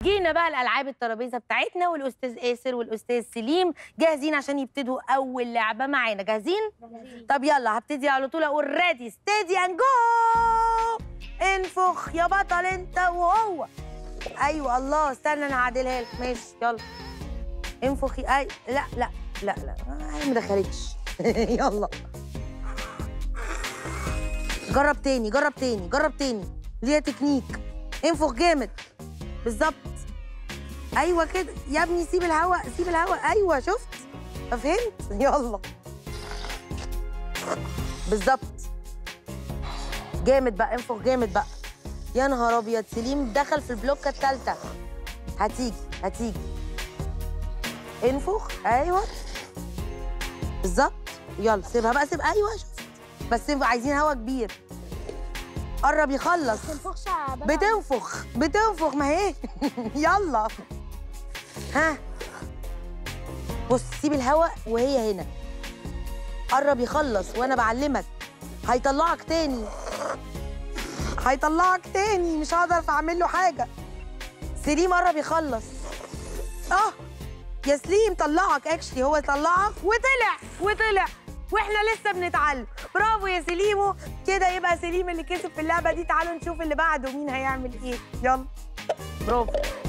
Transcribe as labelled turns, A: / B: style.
A: جينا بقى الالعاب الترابيزه بتاعتنا والاستاذ آسر والاستاذ سليم جاهزين عشان يبتدوا اول لعبه معانا جاهزين طب يلا هبتدي على طول اقول ريدي ستيدي اند جو انفخ يا بطل انت وهو ايوه الله استنى انا هعدلها لك ماشي يلا انفخي اي لا لا لا لا هي ما دخلتش يلا جرب تاني جرب تاني جرب تاني ليها تكنيك انفخ جامد بالظبط ايوه كده يا ابني سيب الهواء سيب الهواء ايوه شفت فهمت يلا بالظبط جامد بقى انفخ جامد بقى يا نهار ابيض سليم دخل في البلوكه الثالثه هتيجي هتيجي انفخ ايوه بالظبط يلا سيبها بقى سيب ايوه شفت بس عايزين هوا كبير قرب يخلص
B: تنفخش
A: بتنفخ بتنفخ ما هي يلا ها بص سيب الهواء وهي هنا قرب يخلص وانا بعلمك هيطلعك تاني هيطلعك تاني مش هقدر اعمل له حاجه سليم قرب يخلص اه يا سليم طلعك اكشلي هو طلعك وطلع وطلع واحنا لسه بنتعلم برافو يا سليمو كده يبقى سليم اللي كسب في اللعبه دي تعالوا نشوف اللي بعده مين هيعمل ايه يلا برافو